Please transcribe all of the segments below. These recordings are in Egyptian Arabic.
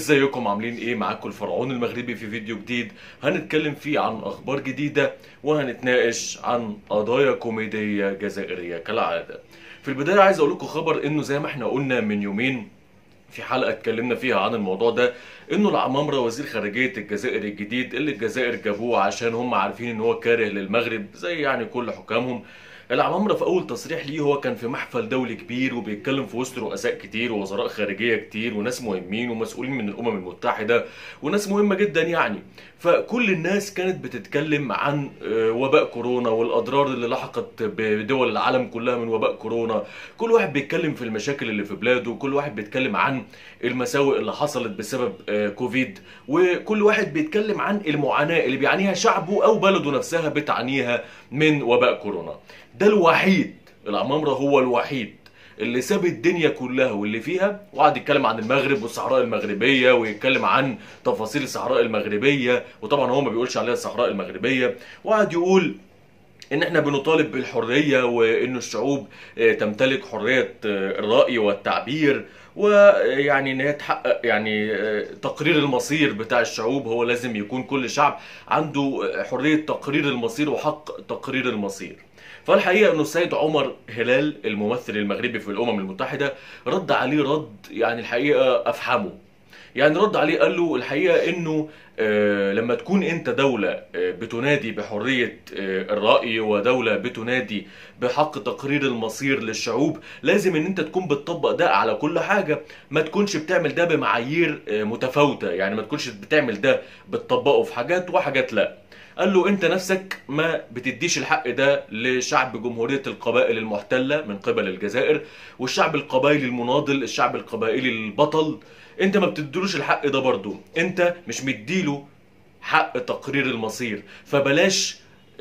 ازيكم عاملين ايه معاكم الفرعون المغربي في فيديو جديد هنتكلم فيه عن اخبار جديدة وهنتناقش عن قضايا كوميدية جزائرية كالعادة في البداية عايز اقول لكم خبر انه زي ما احنا قلنا من يومين في حلقة اتكلمنا فيها عن الموضوع ده انه العمامرة وزير خارجية الجزائر الجديد اللي الجزائر جابوه عشان هم عارفين ان هو كاره للمغرب زي يعني كل حكامهم العمامرة في أول تصريح ليه هو كان في محفل دولي كبير وبيتكلم في وسط رؤساء كتير ووزراء خارجية كتير وناس مهمين ومسؤولين من الأمم المتحدة وناس مهمة جدا يعني فكل الناس كانت بتتكلم عن آه، وباء كورونا والأضرار اللي لحقت بدول العالم كلها من وباء كورونا كل واحد بيتكلم في المشاكل اللي في بلاده كل واحد بيتكلم عن المساوئ اللي حصلت بسبب آه، كوفيد وكل واحد بيتكلم عن المعاناة اللي بيعانيها شعبه أو بلده نفسها بتعانيها من وباء كورونا ده الوحيد العمامرة هو الوحيد اللي ساب الدنيا كلها واللي فيها وقعد يتكلم عن المغرب والصحراء المغربية ويتكلم عن تفاصيل الصحراء المغربية وطبعا هو ما بيقولش عليها الصحراء المغربية وقعد يقول ان احنا بنطالب بالحريه وان الشعوب آه، تمتلك حريه آه، الراي والتعبير ويعني ان هي تحقق يعني آه، تقرير المصير بتاع الشعوب هو لازم يكون كل شعب عنده آه، حريه تقرير المصير وحق تقرير المصير فالحقيقه انه السيد عمر هلال الممثل المغربي في الامم المتحده رد عليه رد يعني الحقيقه افحمه يعني رد عليه قال له الحقيقه انه آه، لما تكون انت دوله آه، بتنادي بحريه آه، الراي ودوله بتنادي بحق تقرير المصير للشعوب لازم ان انت تكون بتطبق ده على كل حاجه ما تكونش بتعمل ده بمعايير آه، متفاوته يعني ما تكونش بتعمل ده بتطبقه في حاجات وحاجات لا قال له انت نفسك ما بتديش الحق ده لشعب جمهورية القبائل المحتلة من قبل الجزائر والشعب القبائلي المناضل الشعب القبائلي البطل انت ما بتديلوش الحق ده برضو انت مش مديله حق تقرير المصير فبلاش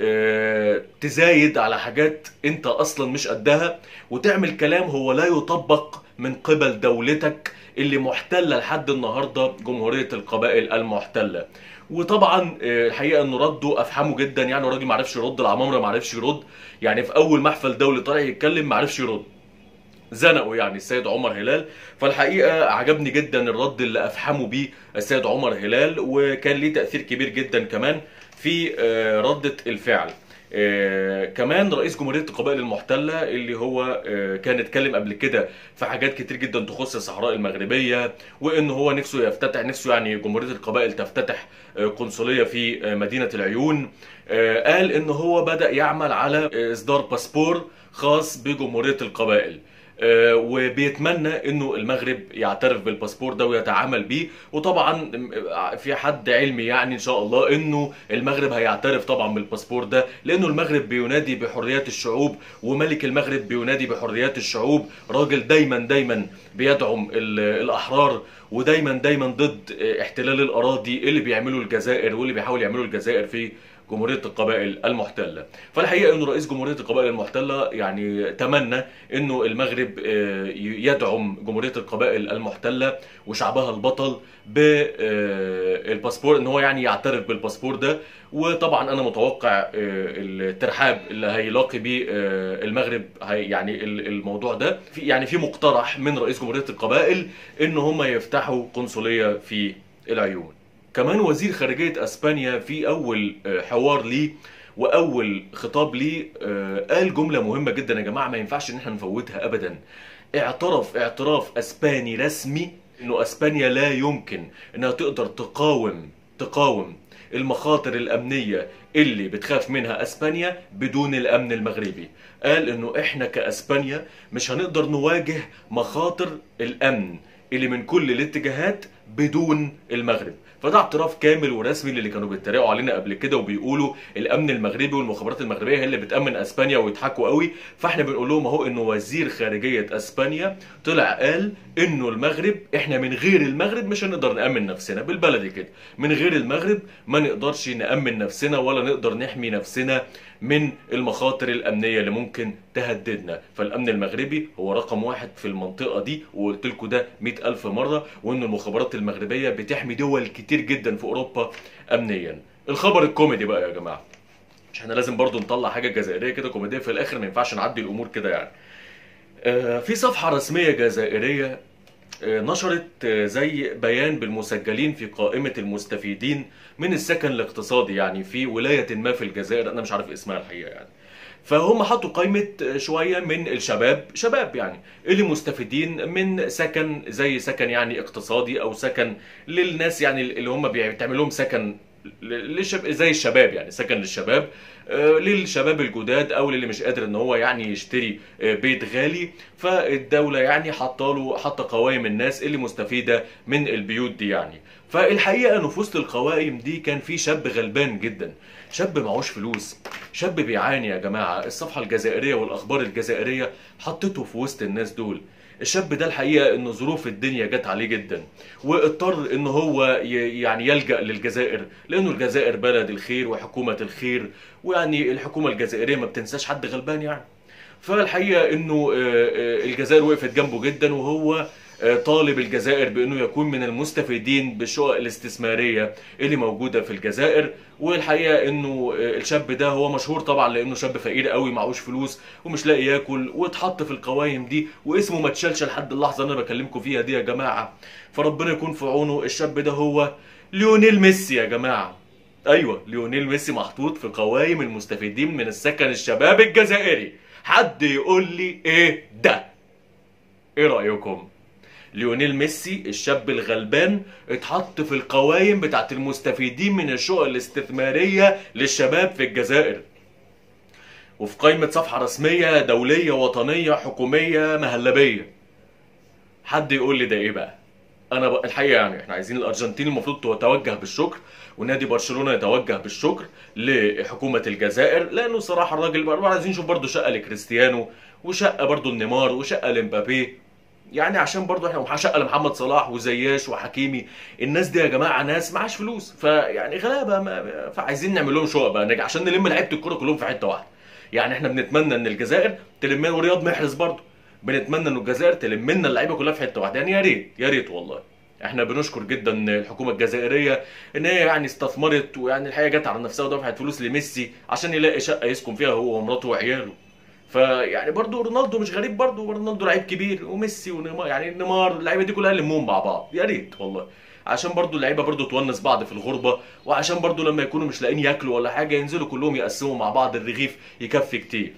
آه، تزايد على حاجات انت اصلا مش قدها وتعمل كلام هو لا يطبق من قبل دولتك اللي محتلة لحد النهاردة جمهورية القبائل المحتلة وطبعا آه، الحقيقه انه رده افحمه جدا يعني الراجل ما عرفش يرد العمامره ما عرفش يرد يعني في اول محفل دولي طالع يتكلم ما عرفش يرد زنقوا يعني السيد عمر هلال فالحقيقه عجبني جدا الرد اللي افحمه بيه السيد عمر هلال وكان ليه تاثير كبير جدا كمان في آه، رده الفعل آه، كمان رئيس جمهورية القبائل المحتلة اللي هو آه، كان اتكلم قبل كده في حاجات كتير جدا تخص الصحراء المغربية وان هو نفسه يفتتح نفسه يعني جمهورية القبائل تفتتح آه، قنصلية في آه، مدينة العيون آه، قال ان هو بدأ يعمل على آه، اصدار باسبور خاص بجمهورية القبائل آه، وبيتمنى انه المغرب يعترف بالباسبور ده ويتعامل بيه وطبعا آه، في حد علمي يعني ان شاء الله انه المغرب هيعترف طبعا بالباسبور ده لانه المغرب بينادي بحريات الشعوب وملك المغرب بينادي بحريات الشعوب راجل دايما دايما بيدعم ال- الاحرار ودايما دايما ضد آه، احتلال الاراضي اللي بيعمله الجزائر واللي بيحاول يعمله الجزائر في جمهورية القبائل المحتلة فالحقيقة انه رئيس جمهورية القبائل المحتلة يعني تمنى انه المغرب آه، يدعم جمهورية القبائل المحتلة وشعبها البطل بالباسبور ان هو يعني يعترف بالباسبور ده وطبعا انا متوقع آه، الترحاب اللي هيلاقي بيه آه، المغرب هي يعني ال- الموضوع ده في يعني في مقترح من رئيس جمهورية القبائل ان هم يفتحوا قنصلية في العيون كمان وزير خارجية اسبانيا في اول آه، حوار ليه واول خطاب ليه آه، قال جملة مهمة جدا يا جماعة ما ينفعش ان احنا نفوتها ابدا اعترف اعتراف اسباني رسمي انه اسبانيا لا يمكن انها تقدر تقاوم تقاوم المخاطر الامنيه اللي بتخاف منها اسبانيا بدون الامن المغربي قال انه احنا كاسبانيا مش هنقدر نواجه مخاطر الامن اللي من كل الاتجاهات بدون المغرب فده اعتراف كامل ورسمي للي كانوا بيتريقوا علينا قبل كده وبيقولوا الامن المغربي والمخابرات المغربيه هي اللي بتامن اسبانيا ويضحكوا قوي فاحنا بنقول لهم اهو انه وزير خارجيه اسبانيا طلع قال انه المغرب احنا من غير المغرب مش هنقدر نامن نفسنا بالبلدي كده من غير المغرب ما نقدرش نامن نفسنا ولا نقدر نحمي نفسنا من المخاطر الامنيه اللي ممكن تهددنا فالامن المغربي هو رقم واحد في المنطقه دي وقلت لكم ده مئة الف مره وان المخابرات المغربيه بتحمي دول كتير جدا في اوروبا امنيا الخبر الكوميدي بقى يا جماعه مش احنا لازم برضو نطلع حاجه جزائريه كده كوميديه في الاخر ما ينفعش نعدي الامور كده يعني آه، في صفحه رسميه جزائريه آه، نشرت آه، زي بيان بالمسجلين في قائمة المستفيدين من السكن الاقتصادي يعني في ولاية ما في الجزائر أنا مش عارف اسمها الحقيقة يعني فهم حطوا قائمة آه، شوية من الشباب شباب يعني اللي مستفيدين من سكن زي سكن يعني اقتصادي أو سكن للناس يعني اللي هم بيعمل لهم سكن للشب... زي الشباب يعني سكن للشباب آه، للشباب الجداد او للي مش قادر ان هو يعني يشتري آه، بيت غالي فالدوله يعني حاطه له حاطه قوائم الناس اللي مستفيده من البيوت دي يعني فالحقيقه انه في وسط القوائم دي كان في شاب غلبان جدا شاب معهوش فلوس شاب بيعاني يا جماعه الصفحه الجزائريه والاخبار الجزائريه حطته في وسط الناس دول الشاب ده الحقيقه ان ظروف الدنيا جت عليه جدا واضطر ان هو ي- يعني يلجا للجزائر لانه الجزائر بلد الخير وحكومه الخير ويعني الحكومه الجزائريه ما بتنساش حد غلبان يعني فالحقيقه انه آه، آه، الجزائر وقفت جنبه جدا وهو آه، طالب الجزائر بانه يكون من المستفيدين بالشقق الاستثماريه اللي موجوده في الجزائر والحقيقه انه آه، الشاب ده هو مشهور طبعا لانه شاب فقير قوي معهوش فلوس ومش لاقي ياكل واتحط في القوائم دي واسمه ما اتشالش لحد اللحظه اللي انا بكلمكم فيها دي يا جماعه فربنا يكون في عونه الشاب ده هو ليونيل ميسي يا جماعه ايوه ليونيل ميسي محطوط في قوائم المستفيدين من السكن الشباب الجزائري حد يقول لي ايه ده ايه رايكم ليونيل ميسي الشاب الغلبان اتحط في القوائم بتاعت المستفيدين من الشقق الاستثماريه للشباب في الجزائر وفي قائمه صفحه رسميه دوليه وطنيه حكوميه مهلبيه حد يقول لي ده ايه بقى انا بقى الحقيقه يعني احنا عايزين الارجنتين المفروض تتوجه بالشكر ونادي برشلونه يتوجه بالشكر لحكومه الجزائر لانه صراحه الراجل بقى عايزين نشوف برضه شقه لكريستيانو وشقه برضه لنيمار وشقه لمبابي يعني عشان برضه احنا ومعاه شقه لمحمد صلاح وزياش وحكيمي الناس دي يا جماعه ناس معاش فلوس فيعني غلابه ما فعايزين نعمل لهم شقق بقى نرجع عشان نلم لعيبه الكوره كلهم في حته واحده يعني احنا بنتمنى ان الجزائر تلم ورياض محرز برضه بنتمنى ان الجزائر تلم لنا اللعيبه كلها في حته واحده يعني يا ريت يا ريت والله احنا بنشكر جدا الحكومه الجزائريه ان هي يعني استثمرت ويعني الحقيقه جت على نفسها ودفعت فلوس لميسي عشان يلاقي شقه يسكن فيها هو ومراته وعياله فيعني برضه رونالدو مش غريب برضه رونالدو لعيب كبير وميسي ونيمار يعني نيمار اللعيبه دي كلها لمهم مع بعض يا ريت والله عشان برضه اللعيبه برضه تونس بعض في الغربه وعشان برضه لما يكونوا مش لاقيين ياكلوا ولا حاجه ينزلوا كلهم يقسموا مع بعض الرغيف يكفي كتير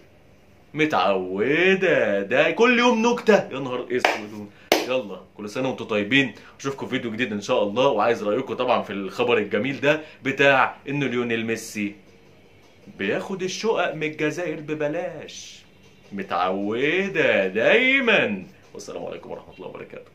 متعوده ده كل يوم نكته يا نهار اسود يلا كل سنه وانتم طيبين اشوفكم في فيديو جديد ان شاء الله وعايز رايكم طبعا في الخبر الجميل ده بتاع ان ليونيل ميسي بياخد الشقق من الجزائر ببلاش متعوده دايما والسلام عليكم ورحمه الله وبركاته